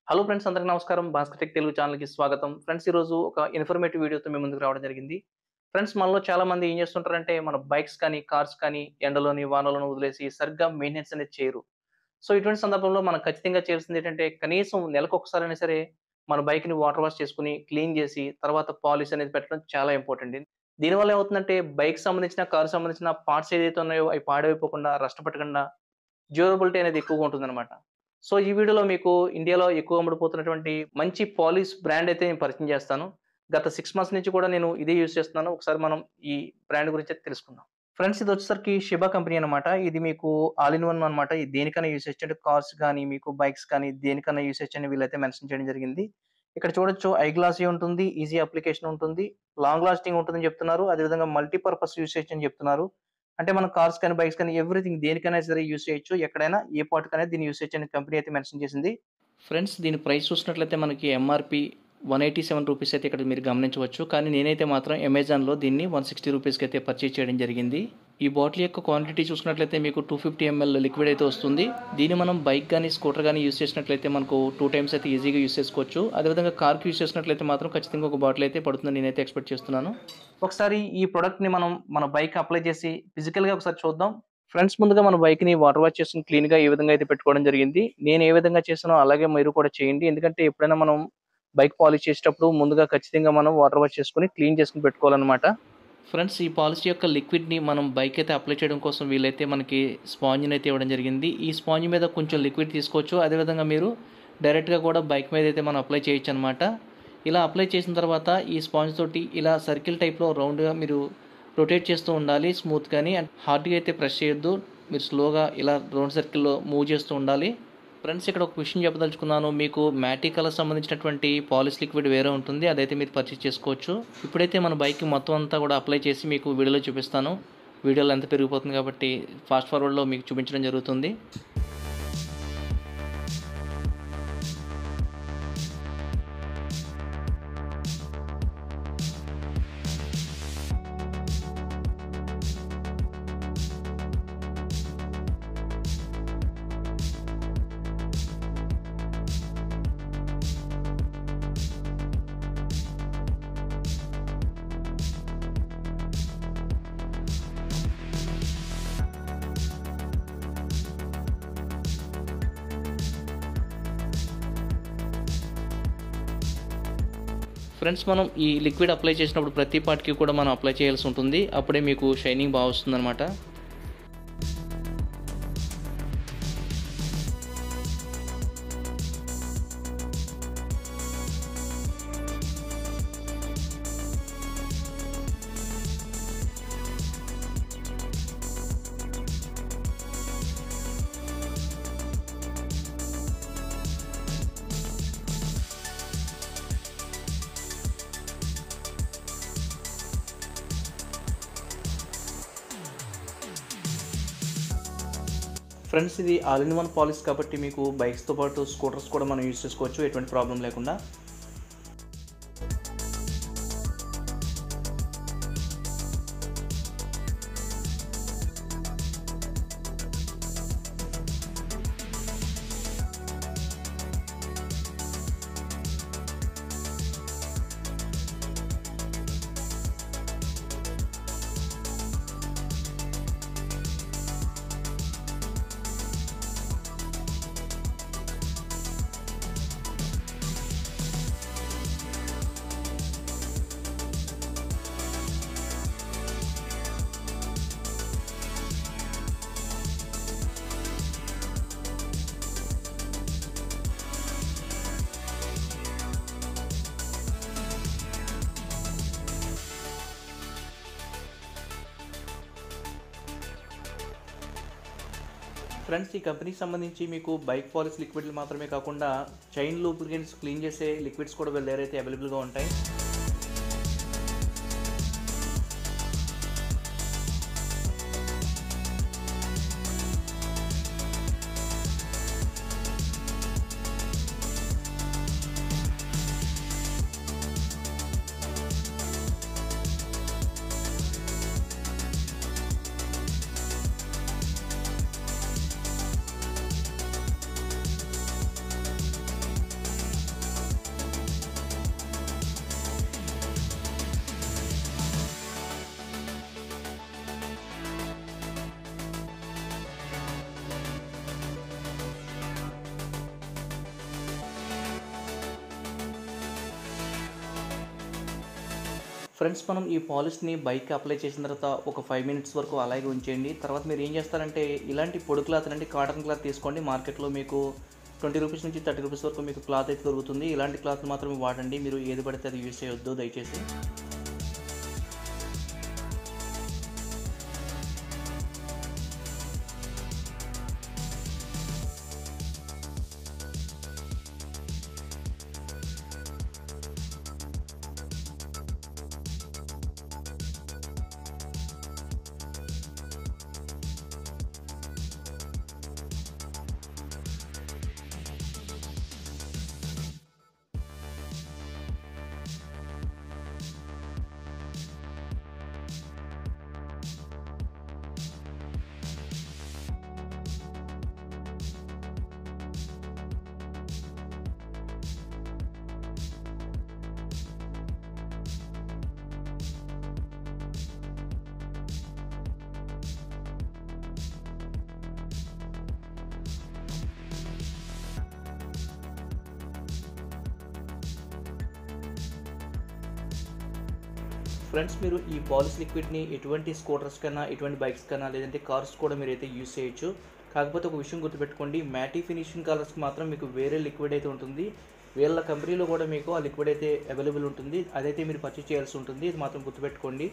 hello friends అందరికీ నమస్కారం Bhaskar tech Telugu ఛానల్కి స్వాగతం ఫ్రెండ్స్ ఈరోజు ఒక ఇన్ఫర్మేటివ్ వీడియోతో మీ ముందుకు రావడం జరిగింది ఫ్రెండ్స్ మనలో చాలా మంది ఏం చేస్తుంటారంటే మన బైక్స్ కానీ కార్స్ కానీ ఎండలోని వానలోని వదిలేసి సరిగ్గా మెయింటెనెన్స్ అనేది చేయరు సో ఇటువంటి సందర్భంలో మనం ఖచ్చితంగా చేయాల్సింది ఏంటంటే కనీసం నెలకు ఒకసారి అయినా సరే మన బైక్ని వాటర్ వాష్ చేసుకుని క్లీన్ చేసి తర్వాత పాలిష్ అనేది పెట్టడం చాలా ఇంపార్టెంట్ దీనివల్ల ఏమవుతుందంటే బైక్ సంబంధించిన కారు సంబంధించిన పార్ట్స్ ఏదైతే ఉన్నాయో అవి పాడైపోకుండా రష్ట పెట్టకుండా డ్యూరబిలిటీ అనేది ఎక్కువగా ఉంటుందన్నమాట సో ఈ వీడియోలో మీకు ఇండియాలో ఎక్కువ అమ్ముడుపోతున్నటువంటి మంచి పాలిష్ బ్రాండ్ అయితే నేను పరిచయం చేస్తాను గత సిక్స్ మంత్స్ నుంచి కూడా నేను ఇదే యూజ్ చేస్తున్నాను ఒకసారి మనం ఈ బ్రాండ్ గురించి అయితే తెలుసుకుందాం ఫ్రెండ్స్ ఇది వచ్చేసరికి షిబా కంపెనీ అనమాట ఇది మీకు ఆల్ ఇన్ వన్ అనమాట ఇది దేనికైనా యూస్ చేయొచ్చు అంటే కార్స్ కానీ మీకు బైక్స్ కానీ దేనికైనా యూస్ చేయొచ్చు అని వీళ్ళైతే మెన్షన్ చేయడం జరిగింది ఇక్కడ చూడొచ్చు ఐ గ్లాసీ ఉంటుంది ఈజీ అప్లికేషన్ ఉంటుంది లాంగ్ లాస్టింగ్ ఉంటుందని చెప్తున్నారు అదేవిధంగా మల్టీపర్పస్ యూస్ చేయొచ్చు అని చెప్తున్నారు అంటే మన కార్స్ కానీ బైక్స్ కానీ ఎవ్రీథింగ్ దేనికైనా సరే యూస్ చేయొచ్చు ఎక్కడైనా ఏ పార్ట్ కానీ దీన్ని యూస్ చేయొచ్చు అని కంపెనీ అయితే మెన్షన్ చేసింది ఫ్రెండ్స్ దీని ప్రైస్ చూసినట్లయితే మనకి MRP one eighty seven rupees అయితే ఇక్కడ మీరు గమనించవచ్చు కానీ నేనైతే మాత్రం అమెజాన్లో దీన్ని వన్ సిక్స్టీ రూపీస్కి అయితే పర్చేజ్ చేయడం జరిగింది ఈ బాటిల్ యొక్క క్వాంటిటీ చూసినట్లయితే మీకు టూ ఫిఫ్టీ ఎంఎల్ లిక్విడ్ అయితే వస్తుంది దీన్ని మనం బైక్ కానీ స్కూటర్ కానీ యూస్ చేసినట్లయితే మనకు టూ టైమ్స్ అయితే ఈజీగా యూస్ చేసుకోవచ్చు అదేవిధంగా కార్కి యూస్ చేసినట్లయితే మాత్రం ఖచ్చితంగా ఒక బాటిల్ అయితే పడుతుందని నేనైతే ఎక్స్పెక్ట్ చేస్తున్నాను ఒకసారి ఈ ప్రోడక్ట్ని మనం మన బైక్ అప్లై చేసి ఫిజికల్గా ఒకసారి చూద్దాం ఫ్రెండ్స్ ముందుగా మన బైక్ని వాటర్ వాష్ చేసుకుని క్లీన్గా ఏ విధంగా అయితే పెట్టుకోవడం జరిగింది నేను ఏ విధంగా చేసానో అలాగే మీరు కూడా చేయండి ఎందుకంటే ఎప్పుడైనా మనం బైక్ పాలిష్ చేసేటప్పుడు ముందుగా ఖచ్చితంగా మనం వాటర్ వాష్ చేసుకుని క్లీన్ చేసుకుని పెట్టుకోవాలన్నమాట ఫ్రెండ్స్ ఈ పాలిష్ యొక్క లిక్విడ్ని మనం బైక్ అయితే అప్లై చేయడం కోసం వీలైతే మనకి స్పాంజ్ని అయితే ఇవ్వడం జరిగింది ఈ స్పాంజ్ మీద కొంచెం లిక్విడ్ తీసుకోవచ్చు అదేవిధంగా మీరు డైరెక్ట్గా కూడా బైక్ మీద అయితే మనం అప్లై చేయొచ్చు అనమాట ఇలా అప్లై చేసిన తర్వాత ఈ స్పాంజ్ తోటి ఇలా సర్కిల్ టైప్లో రౌండ్గా మీరు రొటేట్ చేస్తూ ఉండాలి స్మూత్ కానీ అండ్ హార్డ్గా అయితే ప్రెస్ చేయొద్దు మీరు స్లోగా ఇలా రౌండ్ సర్కిల్లో మూవ్ చేస్తూ ఉండాలి ఫ్రెండ్స్ ఇక్కడ ఒక విషయం చెప్పదలుచుకున్నాను మీకు మ్యాటీ కలర్ సంబంధించినటువంటి పాలిష్ లిక్విడ్ వేరే ఉంటుంది అదైతే మీరు పర్చేస్ చేసుకోవచ్చు ఇప్పుడైతే మన బైక్ మొత్తం అంతా కూడా అప్లై చేసి మీకు వీడియోలో చూపిస్తాను వీడియోలో ఎంత పెరిగిపోతుంది కాబట్టి ఫాస్ట్ ఫార్వర్డ్లో మీకు చూపించడం జరుగుతుంది ఫ్రెండ్స్ మనం ఈ లిక్విడ్ అప్లై చేసినప్పుడు ప్రతి పార్ట్కి కూడా మనం అప్లై చేయాల్సి ఉంటుంది అప్పుడే మీకు షైనింగ్ బాగా వస్తుందన్నమాట ఫ్రెండ్స్ ఇది ఆల్ ఇన్ వన్ పాలిస్ కాబట్టి మీకు బైక్స్తో పాటు స్కూటర్స్ కూడా మనం యూజ్ చేసుకోవచ్చు ఎటువంటి ప్రాబ్లం లేకుండా ఫ్రెండ్స్ ఈ కంపెనీకి సంబంధించి మీకు బైక్ పాలిస్ లిక్విడ్లు మాత్రమే కాకుండా చైన్ లూబ్రికెంట్స్ క్లీన్ చేసే లిక్విడ్స్ కూడా వీళ్ళ దగ్గర అయితే అవైలబుల్గా ఉంటాయి ఫ్రెండ్స్ మనం ఈ పాలిష్ని బైక్కి అప్లై చేసిన తర్వాత ఒక ఫైవ్ మినిట్స్ వరకు అలాగే ఉంచేయండి తర్వాత మీరు ఏం చేస్తారంటే ఇలాంటి పొడి క్లాత్ అంటే కాటన్ క్లాత్ తీసుకోండి మార్కెట్లో మీకు ట్వంటీ రూపీస్ నుంచి థర్టీ రూపీస్ వరకు మీకు క్లాత్ అయితే దొరుకుతుంది ఇలాంటి క్లాత్ మాత్రమే వాడండి మీరు ఏది పడితే అది యూజ్ చేయొద్దు దయచేసి ఫ్రెండ్స్ మీరు ఈ పాలిస్ లిక్విడ్ని ఎటువంటి స్కూటర్స్ కన్నా ఎటువంటి బైక్స్ కన్నా లేదంటే కార్స్ కూడా మీరు అయితే యూస్ చేయొచ్చు కాకపోతే ఒక విషయం గుర్తుపెట్టుకోండి మ్యాటీ ఫినిషింగ్ కలర్స్కి మాత్రం మీకు వేరే లిక్విడ్ అయితే ఉంటుంది వీళ్ళ కంపెనీలో కూడా మీకు ఆ లిక్విడ్ అయితే అవైలబుల్ ఉంటుంది అదైతే మీరు పర్చేస్ చేయాల్సి ఉంటుంది ఇది మాత్రం గుర్తుపెట్టుకోండి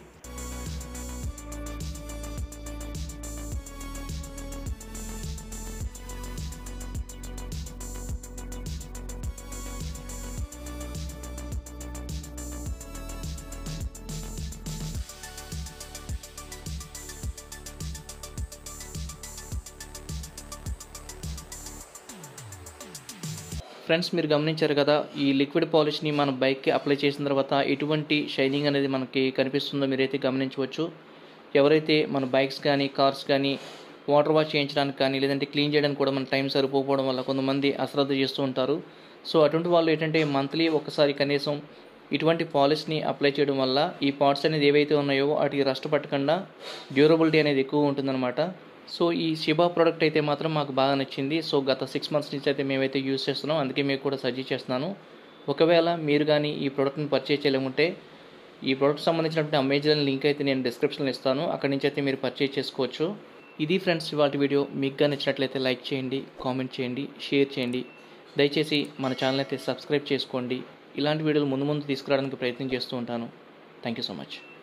ఫ్రెండ్స్ మీరు గమనించారు కదా ఈ లిక్విడ్ పాలిష్ని మన బైక్కి అప్లై చేసిన తర్వాత ఎటువంటి షైనింగ్ అనేది మనకి కనిపిస్తుందో మీరైతే గమనించవచ్చు ఎవరైతే మన బైక్స్ కానీ కార్స్ కానీ వాటర్ వాష్ చేయించడానికి కానీ లేదంటే క్లీన్ చేయడానికి కూడా మన టైం సరిపోకపోవడం వల్ల కొంతమంది అశ్రద్ధ చేస్తూ ఉంటారు సో అటువంటి వాళ్ళు ఏంటంటే మంత్లీ ఒకసారి కనీసం ఇటువంటి పాలిష్ని అప్లై చేయడం వల్ల ఈ పార్ట్స్ అనేది ఏవైతే ఉన్నాయో వాటికి రస్ట్ పట్టకుండా డ్యూరబిలిటీ అనేది ఎక్కువ ఉంటుందన్నమాట సో ఈ షిబా ప్రోడక్ట్ అయితే మాత్రం మాకు బాగా నచ్చింది సో గత సిక్స్ మంత్స్ నుంచి అయితే మేమైతే యూస్ చేస్తున్నాం అందుకే మీకు కూడా సజెస్ట్ చేస్తున్నాను ఒకవేళ మీరు కానీ ఈ ప్రోడక్ట్ని పర్చేజ్ చేయలేముంటే ఈ ప్రోడక్ట్ సంబంధించినటువంటి అమెజాన్ లింక్ అయితే నేను డిస్క్రిప్షన్లో ఇస్తాను అక్కడి నుంచి అయితే మీరు పర్చేజ్ చేసుకోవచ్చు ఇది ఫ్రెండ్స్ ఇవాళ వీడియో మీకు కానీ నచ్చినట్లయితే లైక్ చేయండి కామెంట్ చేయండి షేర్ చేయండి దయచేసి మన ఛానల్ అయితే సబ్స్క్రైబ్ చేసుకోండి ఇలాంటి వీడియోలు ముందు ముందు తీసుకురావడానికి ప్రయత్నం చేస్తూ ఉంటాను థ్యాంక్ యూ సో మచ్